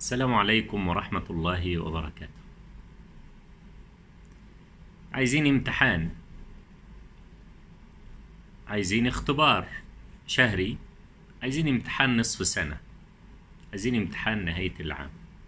السلام عليكم ورحمة الله وبركاته عايزين امتحان عايزين اختبار شهري عايزين امتحان نصف سنة عايزين امتحان نهاية العام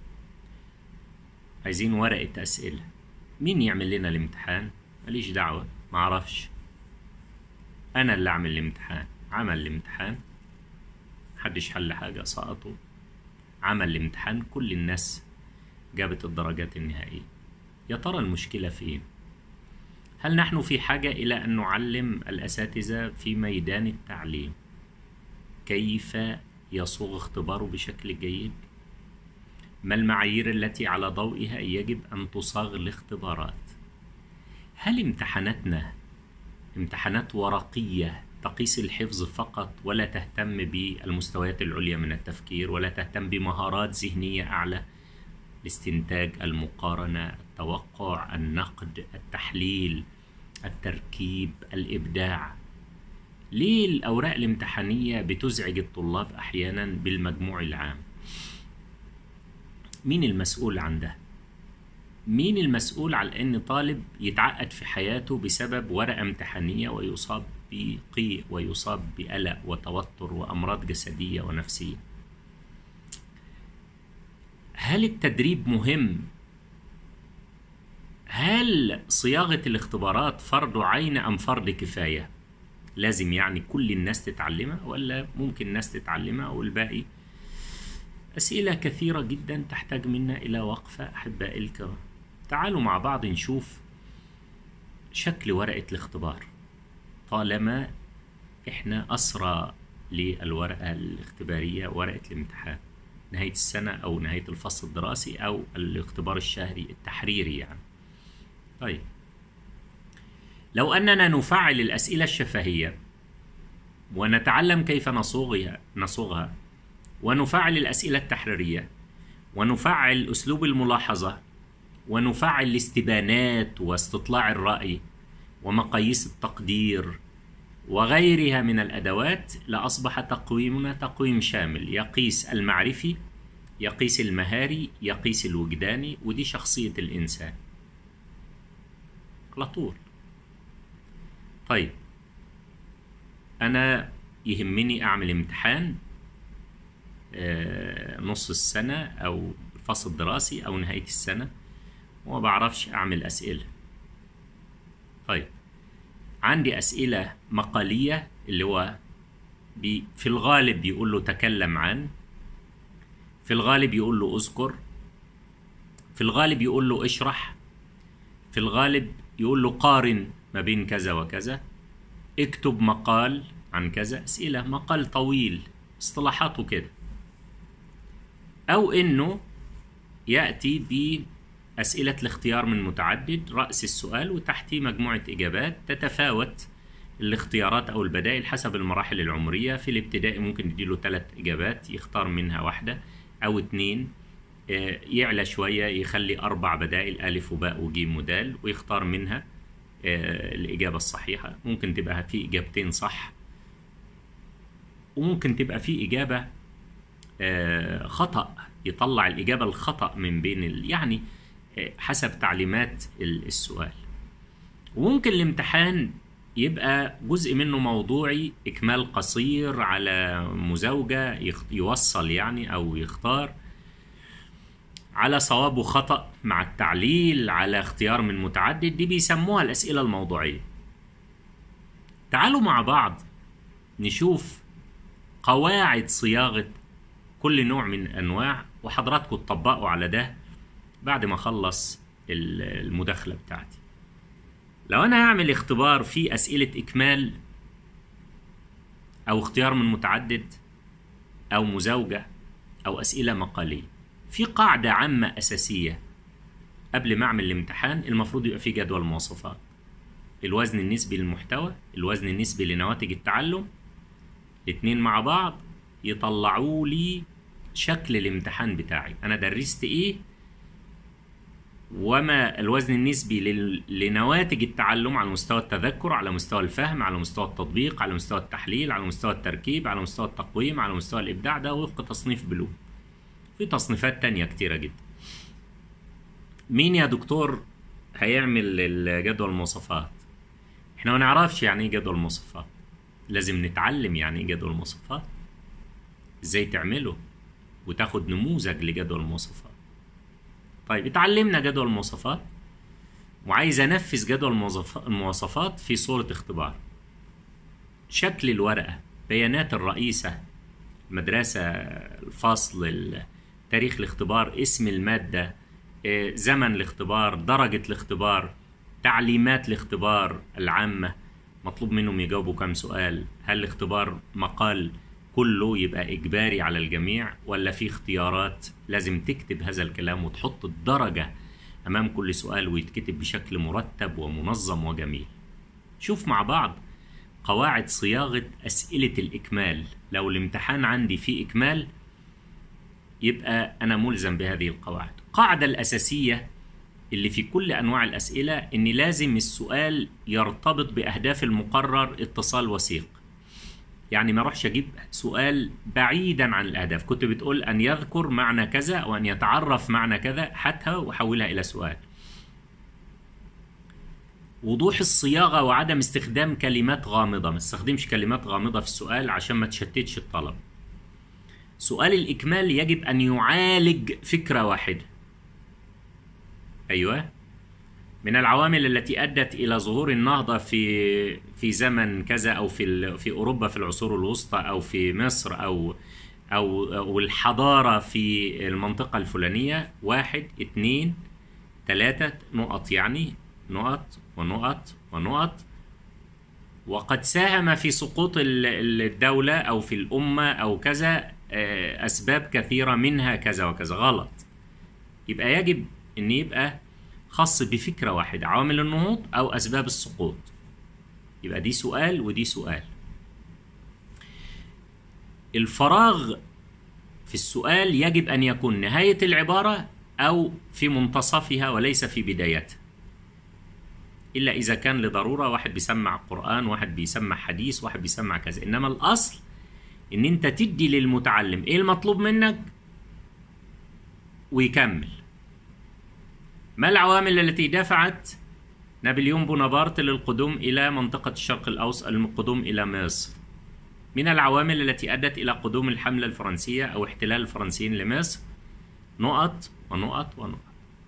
عايزين ورقة أسئلة مين يعمل لنا الامتحان ماليش دعوة معرفش أنا اللي أعمل الامتحان عمل الامتحان محدش حل حاجة سقطوا عمل الامتحان كل الناس جابت الدرجات النهائية يا ترى المشكلة فين؟ هل نحن في حاجة إلى أن نعلم الأساتذة في ميدان التعليم كيف يصوغ اختباره بشكل جيد؟ ما المعايير التي على ضوئها يجب أن تصاغ الاختبارات؟ هل امتحاناتنا امتحانات ورقية تقيس الحفظ فقط ولا تهتم بالمستويات العليا من التفكير ولا تهتم بمهارات ذهنية أعلى الاستنتاج المقارنة التوقع النقد التحليل التركيب الإبداع ليه الأوراق الامتحانية بتزعج الطلاب أحيانا بالمجموع العام مين المسؤول عن ده مين المسؤول على ان طالب يتعقد في حياته بسبب ورقة امتحانية ويصاب بقيء ويصاب بقلق وتوتر وامراض جسدية ونفسية هل التدريب مهم هل صياغة الاختبارات فرض عين ام فرض كفاية لازم يعني كل الناس تتعلمها ولا ممكن ناس تتعلمها والباقي أسئلة كثيرة جدا تحتاج منا إلى وقفة أحبائي الكرام تعالوا مع بعض نشوف شكل ورقة الاختبار طالما إحنا أسرى للورقة الاختبارية ورقة الامتحان نهاية السنة أو نهاية الفصل الدراسي أو الاختبار الشهري التحريري يعني طيب لو أننا نفعل الأسئلة الشفهية ونتعلم كيف نصوغها نصوغها ونفعل الأسئلة التحريرية ونفعل أسلوب الملاحظة ونفعل الاستبانات واستطلاع الرأي ومقاييس التقدير وغيرها من الأدوات لأصبح تقويمنا تقويم شامل يقيس المعرفي يقيس المهاري يقيس الوجداني ودي شخصية الإنسان على طول طيب أنا يهمني أعمل امتحان نص السنة أو الفصل الدراسي أو نهاية السنة وما بعرفش أعمل أسئلة طيب عندي أسئلة مقالية اللي هو بي في الغالب بيقول له تكلم عن في الغالب يقول له اذكر في الغالب يقول له اشرح في الغالب يقول له قارن ما بين كذا وكذا اكتب مقال عن كذا أسئلة مقال طويل اصطلاحاته كده أو إنه يأتي بأسئلة الاختيار من متعدد رأس السؤال وتحتيه مجموعة إجابات تتفاوت الاختيارات أو البدائل حسب المراحل العمرية في الابتدائي ممكن نديله ثلاث إجابات يختار منها واحدة أو اتنين يعلى شوية يخلي أربع بدائل ألف وباء وجيم ودال ويختار منها الإجابة الصحيحة ممكن تبقى في إجابتين صح وممكن تبقى في إجابة خطأ يطلع الإجابة الخطأ من بين ال... يعني حسب تعليمات السؤال وممكن الامتحان يبقى جزء منه موضوعي إكمال قصير على مزاوجة يوصل يعني أو يختار على صواب وخطأ مع التعليل على اختيار من متعدد دي بيسموها الأسئلة الموضوعية تعالوا مع بعض نشوف قواعد صياغة كل نوع من انواع وحضراتكم تطبقوا على ده بعد ما اخلص المداخله بتاعتي لو انا هعمل اختبار فيه اسئله اكمال او اختيار من متعدد او مزاوجه او اسئله مقاليه في قاعده عامه اساسيه قبل ما اعمل الامتحان المفروض يبقى في جدول مواصفات الوزن النسبي للمحتوى الوزن النسبي لنواتج التعلم الاتنين مع بعض يطلعوا لي شكل الامتحان بتاعي انا درست ايه وما الوزن النسبي لنواتج التعلم على مستوى التذكر على مستوى الفهم على مستوى التطبيق على مستوى التحليل على مستوى التركيب على مستوى التقويم على مستوى الابداع ده وفق تصنيف بلوم في تصنيفات تانية كتيرة جدا مين يا دكتور هيعمل الجدول المواصفات احنا ما نعرفش يعني ايه جدول مواصفات لازم نتعلم يعني ايه جدول مواصفات ازاي تعمله وتاخد نموذج لجدول المواصفات طيب اتعلمنا جدول المواصفات وعايز انفذ جدول الموظف- المواصفات في صورة اختبار شكل الورقة بيانات الرئيسة المدرسة الفصل ال- تاريخ الاختبار اسم المادة آه، زمن الاختبار درجة الاختبار تعليمات الاختبار العامة مطلوب منهم يجاوبوا كم سؤال هل الاختبار مقال كله يبقى إجباري على الجميع ولا في اختيارات لازم تكتب هذا الكلام وتحط الدرجة أمام كل سؤال ويتكتب بشكل مرتب ومنظم وجميل شوف مع بعض قواعد صياغة أسئلة الإكمال لو الامتحان عندي فيه إكمال يبقى أنا ملزم بهذه القواعد القاعدة الأساسية اللي في كل أنواع الأسئلة إن لازم السؤال يرتبط بأهداف المقرر اتصال وثيق يعني ما اروحش اجيب سؤال بعيدا عن الاهداف كنت بتقول ان يذكر معنى كذا او ان يتعرف معنى كذا هاتها وحولها الى سؤال وضوح الصياغه وعدم استخدام كلمات غامضه ما تستخدمش كلمات غامضه في السؤال عشان ما تشتتش الطلب سؤال الاكمال يجب ان يعالج فكره واحده ايوه من العوامل التي ادت الى ظهور النهضه في في زمن كذا او في ال- في اوروبا في العصور الوسطى او في مصر او او او الحضاره في المنطقه الفلانيه واحد اتنين تلاته نقط يعني نقط ونقط ونقط وقد ساهم في سقوط ال- ال- الدوله او في الامه او كذا آه، اسباب كثيره منها كذا وكذا غلط يبقى يجب ان يبقى خاص بفكرة واحدة عوامل النهوض أو أسباب السقوط يبقى دي سؤال ودي سؤال الفراغ في السؤال يجب أن يكون نهاية العبارة أو في منتصفها وليس في بدايتها إلا إذا كان لضرورة واحد بيسمع قرآن واحد بيسمع حديث واحد بيسمع كذا إنما الأصل إن أنت تدي للمتعلم إيه المطلوب منك ويكمل ما العوامل التي دفعت نابليون بونابرت للقدوم إلى منطقة الشرق الأوسط القدوم إلى مصر من العوامل التي أدت إلى قدوم الحملة الفرنسية أو احتلال الفرنسيين لمصر نقط ونقط ونقط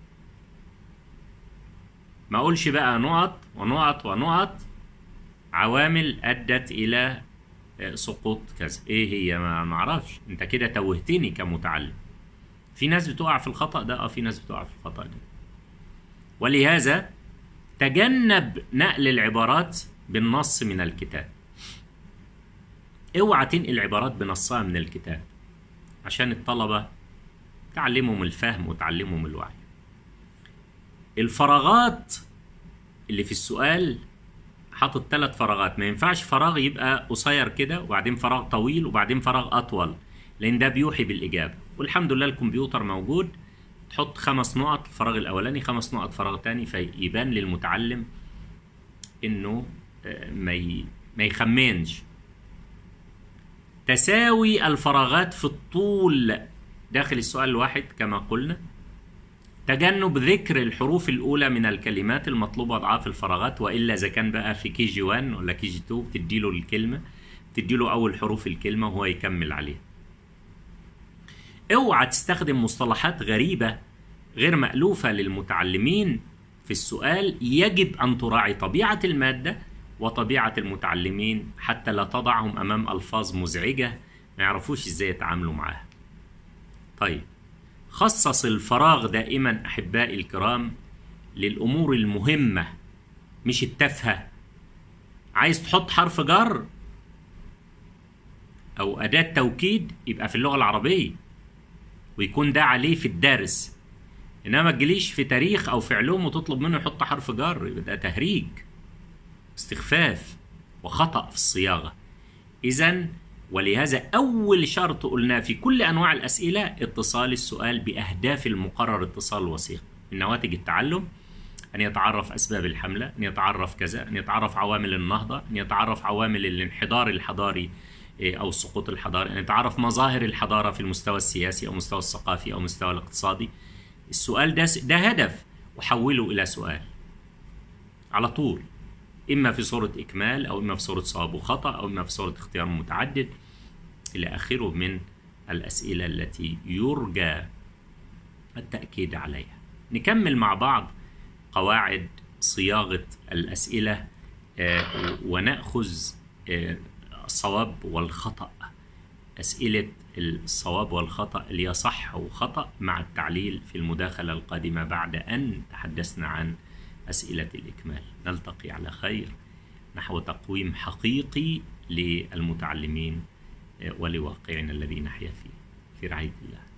ما أقولش بقى نقط ونقط ونقط عوامل أدت إلى آه، سقوط كذا إيه هي ما معرفش أنت كده توهتني كمتعلم في ناس بتقع في الخطأ ده اه في ناس بتقع في الخطأ ده ولهذا تجنب نقل العبارات بالنص من الكتاب اوعى تنقل عبارات بنصها من الكتاب عشان الطلبة تعلمهم الفهم وتعلمهم الوعي الفراغات اللي في السؤال حاطط ثلاث فراغات ما ينفعش فراغ يبقى قصير كده وبعدين فراغ طويل وبعدين فراغ اطول لان ده بيوحي بالاجابه والحمد لله الكمبيوتر موجود تحط خمس نقط الفراغ الاولاني خمس نقط فراغ تاني فيبان للمتعلم انه آه، ما ي- ما يخمنش تساوي الفراغات في الطول داخل السؤال الواحد كما قلنا تجنب ذكر الحروف الأولى من الكلمات المطلوبة أضعاف الفراغات وإلا إذا كان بقى في كي جي 1 ولا كي جي 2 بتديله الكلمة بتديله أول حروف الكلمة وهو يكمل عليها اوعى تستخدم مصطلحات غريبة غير مألوفة للمتعلمين في السؤال يجب أن تراعي طبيعة المادة وطبيعة المتعلمين حتى لا تضعهم أمام ألفاظ مزعجة ما يعرفوش إزاي يتعاملوا معاها طيب خصص الفراغ دائما أحبائي الكرام للأمور المهمة مش التافهة عايز تحط حرف جر أو أداة توكيد يبقى في اللغة العربية ويكون ده عليه في الدرس انما ما تجيليش في تاريخ او في علوم وتطلب منه يحط حرف جر يبقى ده تهريج استخفاف وخطأ في الصياغة اذا ولهذا اول شرط قلناه في كل انواع الاسئلة اتصال السؤال باهداف المقرر اتصال وثيق من نواتج التعلم ان يتعرف اسباب الحملة ان يتعرف كذا ان يتعرف عوامل النهضة ان يتعرف عوامل الانحدار الحضاري إيه، أو السقوط الحضاري أن يتعرف مظاهر الحضارة في المستوى السياسي أو المستوى الثقافي أو المستوى الاقتصادي السؤال ده ده هدف وحوله إلى سؤال على طول إما في صورة إكمال أو إما في صورة صواب وخطأ أو إما في صورة اختيار متعدد إلى آخره من الأسئلة التي يرجى التأكيد عليها نكمل مع بعض قواعد صياغة الأسئلة آه، ونأخذ آه، الصواب والخطأ أسئلة الصواب والخطأ اللي هي صح وخطأ مع التعليل في المداخلة القادمة بعد أن تحدثنا عن أسئلة الإكمال نلتقي على خير نحو تقويم حقيقي للمتعلمين آه، ولواقعنا الذي نحيا فيه في رعاية الله